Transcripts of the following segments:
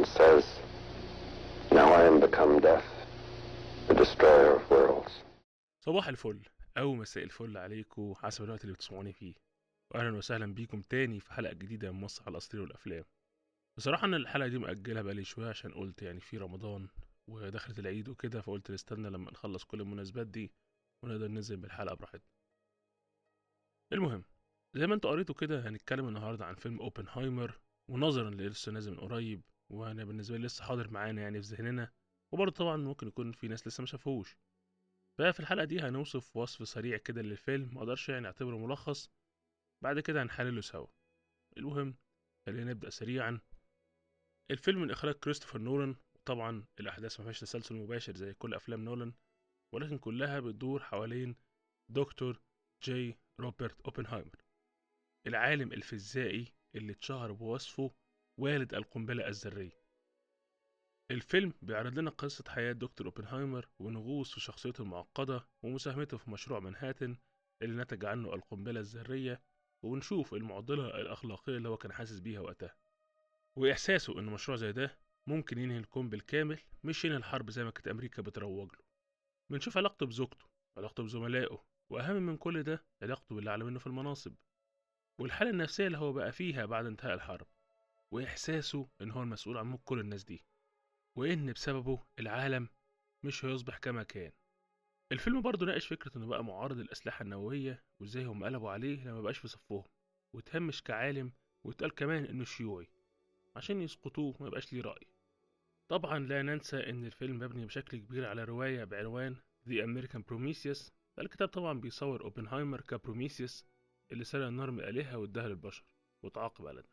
and says, Now I am become death, the destroyer of worlds. صباح الفل أو مساء الفل عليكم حسب الوقت اللي بتسمعوني فيه وأهلا وسهلا بيكم تاني في حلقة جديدة من مصر على الأساطير والأفلام بصراحة أنا الحلقة دي مأجلها بقالي شوية عشان قلت يعني في رمضان ودخلت العيد وكده فقلت نستنى لما نخلص كل المناسبات دي ونقدر ننزل بالحلقة براحتنا المهم زي ما انتوا قريتوا كده هنتكلم النهاردة عن فيلم اوبنهايمر ونظرا اللي لسه نازل من قريب وانا بالنسبة لي لسه حاضر معانا يعني في ذهننا وبرضه طبعا ممكن يكون في ناس لسه ما شافوهوش ففي الحلقة دي هنوصف وصف سريع كده للفيلم مقدرش يعني اعتبره ملخص بعد كده هنحلله سوا المهم خلينا نبدأ سريعا الفيلم من إخراج كريستوفر نولان وطبعا الأحداث ما فيهاش تسلسل مباشر زي كل أفلام نولان ولكن كلها بتدور حوالين دكتور جي روبرت أوبنهايمر العالم الفيزيائي اللي اتشهر بوصفه والد القنبلة الذرية الفيلم بيعرض لنا قصة حياة دكتور أوبنهايمر ونغوص في شخصيته المعقدة ومساهمته في مشروع منهاتن اللي نتج عنه القنبلة الذرية ونشوف المعضلة الأخلاقية اللي هو كان حاسس بيها وقتها وإحساسه إن مشروع زي ده ممكن ينهي الكون بالكامل مش ينهي الحرب زي ما كانت أمريكا بتروج له بنشوف علاقته بزوجته علاقته بزملائه وأهم من كل ده علاقته باللي أعلى منه في المناصب والحالة النفسية اللي هو بقى فيها بعد انتهاء الحرب وإحساسه إن هو المسؤول عن موت كل الناس دي وإن بسببه العالم مش هيصبح كما كان الفيلم برضه ناقش فكرة إنه بقى معارض الأسلحة النووية وإزاي هم قلبوا عليه لما بقاش في صفهم واتهمش كعالم واتقال كمان إنه شيوعي عشان يسقطوه ما يبقاش ليه رأي طبعا لا ننسى إن الفيلم مبني بشكل كبير على رواية بعنوان The American Prometheus الكتاب طبعا بيصور أوبنهايمر كبروميثيوس اللي سرق النار من الآلهة واداها للبشر وتعاقب على ده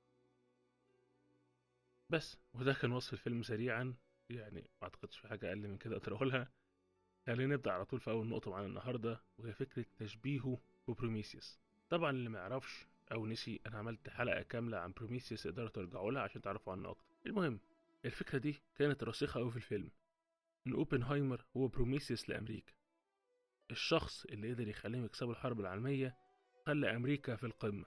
بس وده كان وصف الفيلم سريعا يعني ما اعتقدش في حاجة أقل من كده أقدر أقولها خلينا نبدأ على طول في أول نقطة معانا النهاردة وهي فكرة تشبيهه ببروميثيوس طبعا اللي ما يعرفش أو نسي أنا عملت حلقة كاملة عن بروميثيوس تقدروا ترجعوا لها عشان تعرفوا عنه أكتر المهم الفكرة دي كانت راسخة أوي في الفيلم إن أوبنهايمر هو بروميثيوس لأمريكا الشخص اللي قدر يخليهم يكسبوا الحرب العالمية خلى أمريكا في القمة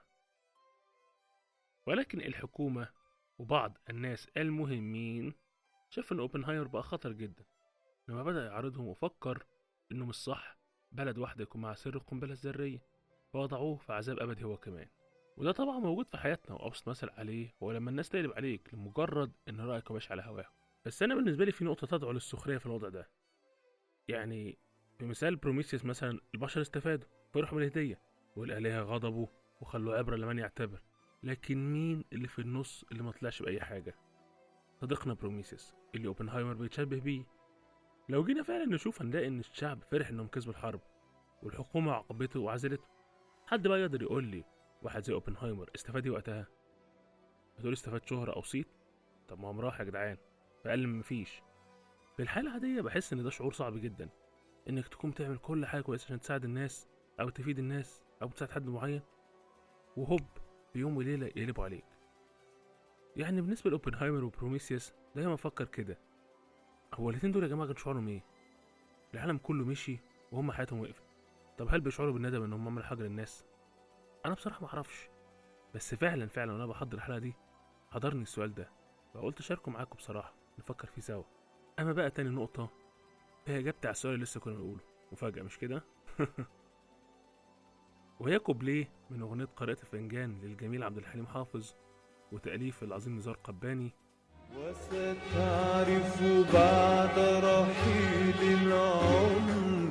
ولكن الحكومة وبعض الناس المهمين شاف إن أوبنهايمر بقى خطر جدا لما بدأ يعارضهم وفكر إنه مش صح بلد واحدة يكون معها سر القنبلة الذرية فوضعوه في عذاب أبدي هو كمان وده طبعا موجود في حياتنا وأبسط مثل عليه هو لما الناس تقلب عليك لمجرد إن رأيك ماشي على هواهم بس أنا بالنسبة لي في نقطة تدعو للسخرية في الوضع ده يعني في مثال بروميثيوس مثلا البشر استفادوا فرحوا بالهدية والآلهة غضبوا وخلوا عبرة لمن يعتبر لكن مين اللي في النص اللي ما طلعش بأي حاجة صديقنا بروميثيوس اللي اوبنهايمر بيتشبه بيه لو جينا فعلا نشوف هنلاقي ان الشعب فرح انهم كسبوا الحرب والحكومة عاقبته وعزلته حد بقى يقدر يقول لي واحد زي اوبنهايمر استفاد ايه وقتها هتقول استفاد شهرة او صيت طب ما هو راح يا جدعان فأقل من مفيش في الحالة العادية بحس ان ده شعور صعب جدا انك تكون بتعمل كل حاجة كويسة عشان تساعد الناس او تفيد الناس او تساعد حد معين وهوب في يوم وليلة يقلبوا عليك يعني بالنسبة لأوبنهايمر وبروميثيوس دايما أفكر كده هو الاتنين دول يا جماعة كان شعورهم إيه؟ العالم كله مشي وهم حياتهم وقفت طب هل بيشعروا بالندم إنهم عملوا حاجة للناس؟ أنا بصراحة معرفش بس فعلا فعلا وأنا بحضر الحلقة دي حضرني السؤال ده فقلت أشاركه معاكم بصراحة نفكر فيه سوا أما بقى تاني نقطة هي إجابتي على السؤال اللي لسه كنا بنقوله مفاجأة مش كده؟ وهي كوبليه من أغنية قارئة الفنجان للجميل عبد الحليم حافظ وتأليف العظيم نزار قباني وستعرف بعد رحيل العمر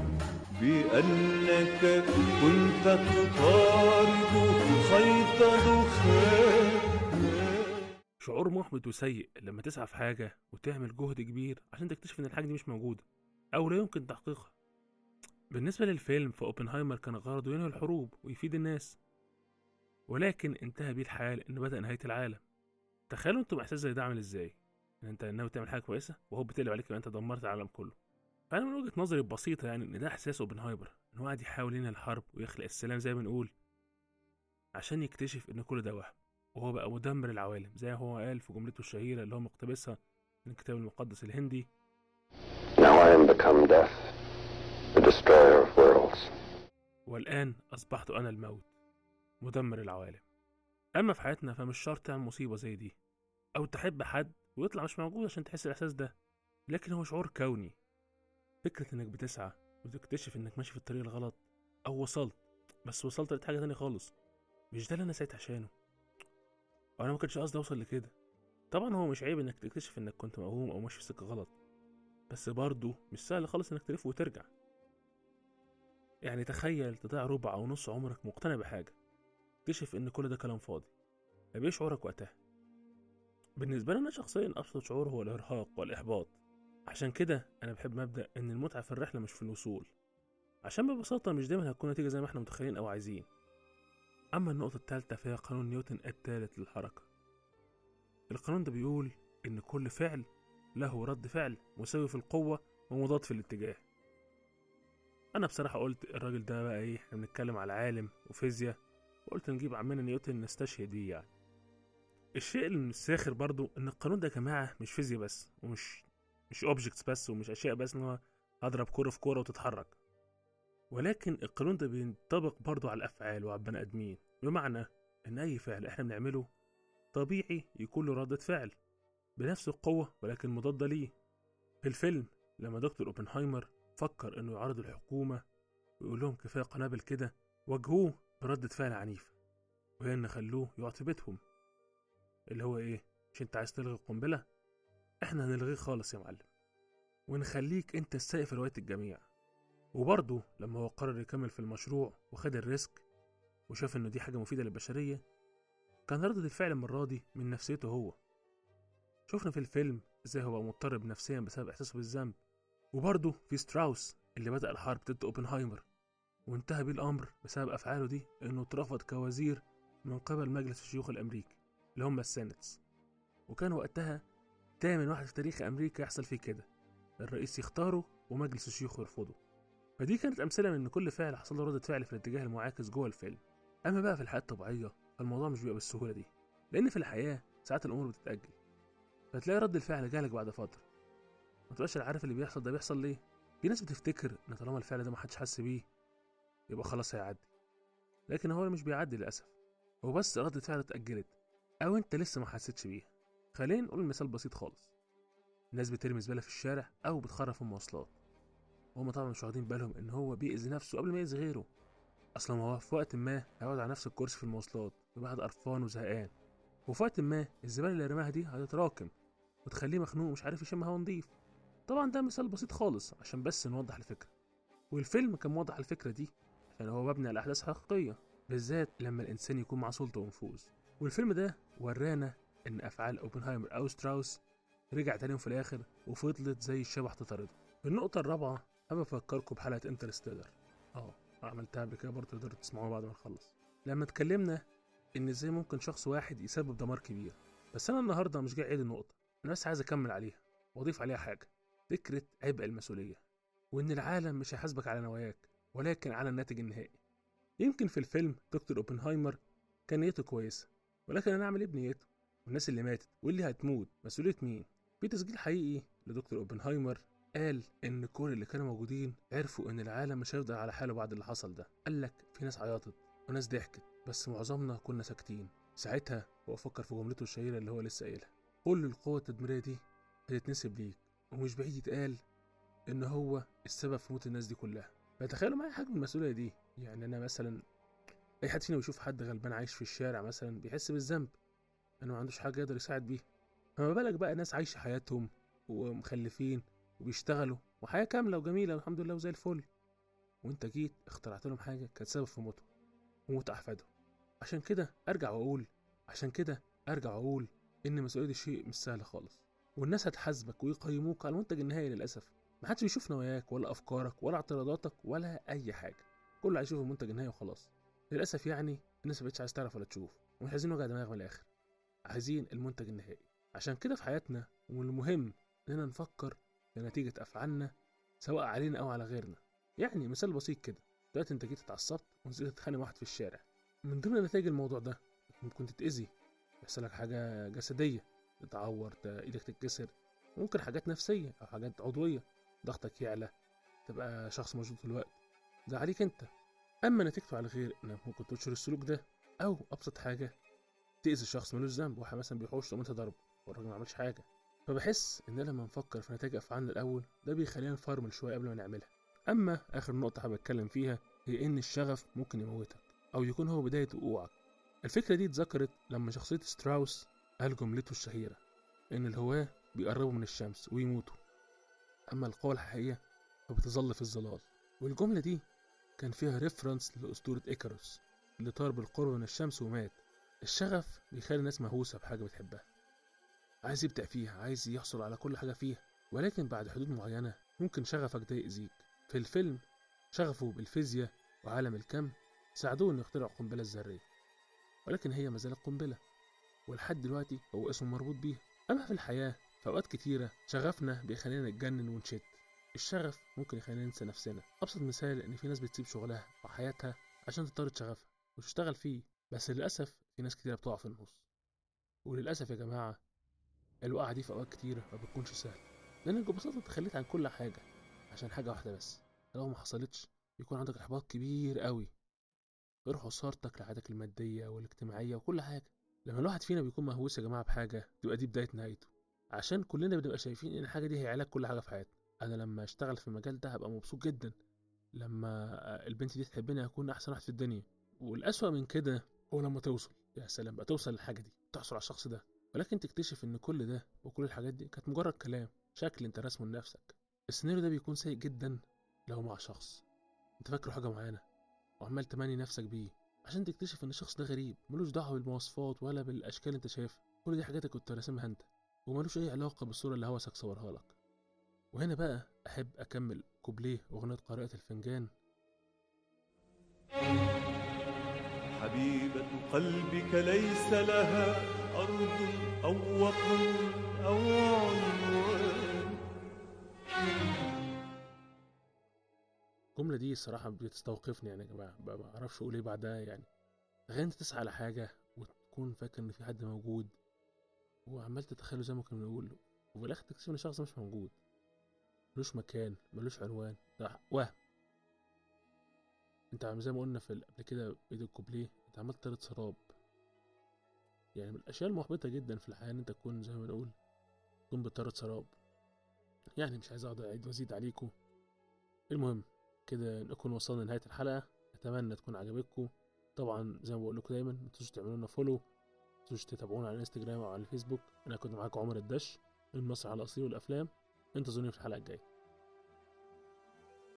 بأنك كنت تطارد خيط دخان شعور محبط وسيء لما تسعى في حاجة وتعمل جهد كبير عشان تكتشف إن الحاجة دي مش موجودة أو لا يمكن تحقيقها بالنسبة للفيلم فأوبنهايمر كان غرضه ينهي الحروب ويفيد الناس ولكن انتهى بيه الحال إنه بدأ نهاية العالم تخيلوا انتم إحساس زي ده عامل إزاي إن أنت ناوي تعمل حاجة كويسة وهو بتقلب عليك يبقى أنت دمرت العالم كله فأنا من وجهة نظري البسيطة يعني إن ده إحساس أوبنهايمر إن هو قاعد يحاول ينهي الحرب ويخلق السلام زي ما نقول عشان يكتشف إن كل ده وهم وهو بقى مدمر العوالم زي ما هو قال في جملته الشهيرة اللي هو مقتبسها من الكتاب المقدس الهندي Now I am become death, the destroyer of worlds. والآن أصبحت أنا الموت مدمر العوالم أما في حياتنا فمش شرط تعمل مصيبة زي دي أو تحب حد ويطلع مش موجود عشان تحس الاحساس ده لكن هو شعور كوني فكرة انك بتسعى وتكتشف انك ماشي في الطريق الغلط او وصلت بس وصلت لحاجة تانية خالص مش ده اللي انا سعيت عشانه وانا ما كنتش قصدي اوصل لكده طبعا هو مش عيب انك تكتشف انك كنت موهوم او ماشي في سكة غلط بس برضه مش سهل خالص انك تلف وترجع يعني تخيل تضيع ربع او نص عمرك مقتنع بحاجة تكتشف ان كل ده كلام فاضي طب ايه شعورك وقتها بالنسبة لي أنا شخصيا أبسط شعور هو الإرهاق والإحباط عشان كده أنا بحب مبدأ إن المتعة في الرحلة مش في الوصول عشان ببساطة مش دايما هتكون نتيجة زي ما احنا متخيلين أو عايزين أما النقطة التالتة فهي قانون نيوتن التالت للحركة القانون ده بيقول إن كل فعل له رد فعل مساوي في القوة ومضاد في الاتجاه أنا بصراحة قلت الراجل ده بقى إيه إحنا بنتكلم على عالم وفيزياء وقلت نجيب عمنا نيوتن نستشهد بيه يعني الشيء الساخر برضو ان القانون ده يا جماعه مش فيزياء بس ومش مش اوبجكتس بس ومش اشياء بس ان هو هضرب كوره في كوره وتتحرك ولكن القانون ده بينطبق برضو على الافعال وعلى البني ادمين بمعنى ان اي فعل احنا بنعمله طبيعي يكون له ردة فعل بنفس القوة ولكن مضادة ليه في الفيلم لما دكتور اوبنهايمر فكر انه يعارض الحكومة ويقول لهم كفاية قنابل كده واجهوه بردة فعل عنيفة وهي ان خلوه يعطي بيتهم اللي هو ايه مش انت عايز تلغي القنبله احنا هنلغيه خالص يا معلم ونخليك انت السائق في روايه الجميع وبرضه لما هو قرر يكمل في المشروع وخد الريسك وشاف انه دي حاجه مفيده للبشريه كان ردة الفعل المرة دي من نفسيته هو شفنا في الفيلم ازاي هو مضطرب نفسيا بسبب احساسه بالذنب وبرضه في ستراوس اللي بدأ الحرب ضد اوبنهايمر وانتهى بيه الامر بسبب افعاله دي انه اترفض كوزير من قبل مجلس الشيوخ الامريكي اللي هم السينتس وكان وقتها تامن واحد في تاريخ أمريكا يحصل فيه كده الرئيس يختاره ومجلس الشيوخ يرفضه فدي كانت أمثلة من إن كل فعل حصل له ردة فعل في الاتجاه المعاكس جوه الفيلم أما بقى في الحياة الطبيعية فالموضوع مش بيبقى بالسهولة دي لأن في الحياة ساعات الأمور بتتأجل فتلاقي رد الفعل جالك بعد فترة ما تبقاش عارف اللي بيحصل ده بيحصل ليه في ناس بتفتكر إن طالما الفعل ده محدش حس بيه يبقى خلاص هيعدي لكن هو مش بيعدي للأسف هو بس ردة فعل اتأجلت أو أنت لسه ما حسيتش بيها خلينا نقول مثال بسيط خالص الناس بترمي زبالة في الشارع أو بتخرف في المواصلات وهم طبعا مش واخدين بالهم إن هو بيأذي نفسه قبل ما يأذي غيره أصلا هو في وقت ما هيقعد على نفس الكرسي في المواصلات ويبقى قرفان وزهقان وفي وقت ما الزبالة اللي رماها دي هتتراكم وتخليه مخنوق ومش عارف يشم هوا نضيف طبعا ده مثال بسيط خالص عشان بس نوضح الفكرة والفيلم كان موضح الفكرة دي عشان هو مبني على أحداث حقيقية بالذات لما الإنسان يكون معاه سلطة ونفوذ والفيلم ده ورانا إن أفعال أوبنهايمر أو ستراوس رجعت عليهم في الآخر وفضلت زي الشبح تطارده النقطة الرابعة حابب أفكركم بحلقة انترستيلر اه عملتها قبل كده برضه تقدروا تسمعوها بعد ما نخلص لما اتكلمنا إن إزاي ممكن شخص واحد يسبب دمار كبير بس أنا النهاردة مش جاي أعيد النقطة أنا بس عايز أكمل عليها وأضيف عليها حاجة فكرة عبء المسؤولية وإن العالم مش هيحاسبك على نواياك ولكن على الناتج النهائي يمكن في الفيلم دكتور اوبنهايمر كان نيته كويسة ولكن أنا أعمل إيه بنيته والناس اللي ماتت واللي هتموت مسؤولية مين في تسجيل حقيقي لدكتور اوبنهايمر قال ان كل اللي كانوا موجودين عرفوا ان العالم مش هيفضل على حاله بعد اللي حصل ده قال لك في ناس عيطت وناس ضحكت بس معظمنا كنا ساكتين ساعتها هو فكر في جملته الشهيره اللي هو لسه قايلها كل القوة التدميرية دي هتتنسب ليك ومش بعيد يتقال ان هو السبب في موت الناس دي كلها فتخيلوا معايا حجم المسؤولية دي يعني انا مثلا اي حد فينا بيشوف حد غلبان عايش في الشارع مثلا بيحس بالذنب انه ما عندوش حاجة يقدر يساعد بيها فما بالك بقى ناس عايشة حياتهم ومخلفين وبيشتغلوا وحياة كاملة وجميلة والحمد لله وزي الفل وانت جيت اخترعت لهم حاجة كانت سبب في موتهم وموت أحفادهم عشان كده أرجع وأقول عشان كده أرجع وأقول إن مسؤولية الشيء مش سهلة خالص والناس هتحاسبك ويقيموك على المنتج النهائي للأسف محدش بيشوف نواياك ولا أفكارك ولا اعتراضاتك ولا أي حاجة كله عايز يشوف المنتج النهائي وخلاص للأسف يعني الناس مبقتش عايز تعرف ولا تشوف ومش عايزين وجع دماغ من الآخر عايزين المنتج النهائي عشان كده في حياتنا ومن المهم إننا نفكر في نتيجة أفعالنا سواء علينا أو على غيرنا يعني مثال بسيط كده دلوقتي أنت جيت اتعصبت ونزلت تتخانق مع واحد في الشارع من ضمن نتائج الموضوع ده ممكن تتأذي يحصل لك حاجة جسدية تتعور ت- إيدك تتكسر ممكن حاجات نفسية أو حاجات عضوية ضغطك يعلى تبقى شخص مشدود في الوقت ده عليك أنت أما نتيجته على الغير إنك ممكن تنشر السلوك ده أو أبسط حاجة تأذي شخص ملوش ذنب واحد مثلا بيحوش تقوم أنت ضربه والراجل ما عملش حاجة فبحس ان لما نفكر في نتائج افعالنا الاول ده بيخلينا نفرمل شويه قبل ما نعملها اما اخر نقطه حابب اتكلم فيها هي ان الشغف ممكن يموتك او يكون هو بدايه وقوعك الفكره دي اتذكرت لما شخصيه ستراوس قال جملته الشهيره ان الهواه بيقربوا من الشمس ويموتوا اما القوه الحقيقيه فبتظل في الظلال والجمله دي كان فيها ريفرنس لاسطوره ايكاروس اللي طار بالقرب من الشمس ومات الشغف بيخلي الناس مهووسه بحاجه بتحبها عايز يبدع فيها عايز يحصل على كل حاجه فيها ولكن بعد حدود معينه ممكن شغفك ده يأذيك في الفيلم شغفه بالفيزياء وعالم الكم ساعدوه انه يخترع القنبله الذريه ولكن هي ما زالت قنبله ولحد دلوقتي هو اسمه مربوط بيها اما في الحياه في اوقات كتيره شغفنا بيخلينا نتجنن ونشد الشغف ممكن يخلينا ننسى نفسنا ابسط مثال ان في ناس بتسيب شغلها وحياتها عشان تطارد شغفها وتشتغل فيه بس للاسف في ناس كتيره بتقع في النص وللاسف يا جماعه الوقعه دي في اوقات كتيره ما بتكونش سهله لانك ببساطه تخليت عن كل حاجه عشان حاجه واحده بس لو ما حصلتش يكون عندك احباط كبير قوي غير خسارتك لحياتك الماديه والاجتماعيه وكل حاجه لما الواحد فينا بيكون مهووس يا جماعه بحاجه تبقى دي بدايه نهايته عشان كلنا بنبقى شايفين ان الحاجه دي هي علاج كل حاجه في حياتنا انا لما اشتغل في المجال ده هبقى مبسوط جدا لما البنت دي تحبني هكون احسن واحد في الدنيا والاسوأ من كده هو لما توصل يا سلام بقى توصل للحاجه دي تحصل على الشخص ده ولكن تكتشف ان كل ده وكل الحاجات دي كانت مجرد كلام شكل انت رسمه لنفسك السيناريو ده بيكون سيء جدا لو مع شخص انت فاكره حاجه معينه وعمال تماني نفسك بيه عشان تكتشف ان الشخص ده غريب ملوش دعوه بالمواصفات ولا بالاشكال اللي انت شايفها كل دي حاجات كنت راسمها انت وملوش اي علاقه بالصوره اللي هوسك صورها لك وهنا بقى احب اكمل كوبليه اغنيه قارئة الفنجان حبيبة قلبك ليس لها أرض أو وطن أو عنوان الجمله دي الصراحه بتستوقفني يعني يا جماعه ما بعرفش اقول ايه بعدها يعني تخيل انت تسعى لحاجه وتكون فاكر ان في حد موجود وعمال تتخيله زي ما كنا بنقول وفي الاخر تكتشف ان الشخص ده مش موجود ملوش مكان ملوش عنوان ده وهم انت عم زي ما قلنا في ال- قبل كده بيت الكوبليه انت عمال تطرد سراب يعني من الاشياء المحبطه جدا في الحياه ان انت تكون زي ما بنقول تكون بتطرد سراب يعني مش عايز اقعد اعيد وازيد عليكم المهم كده نكون وصلنا لنهايه الحلقه اتمنى تكون عجبتكم طبعا زي ما بقول لكم دايما ما تنسوش تعملوا لنا فولو ما تنسوش تتابعونا على الانستجرام او على الفيسبوك انا كنت معاكم عمر الدش من مصر على الاصيل والافلام انتظروني في الحلقه الجايه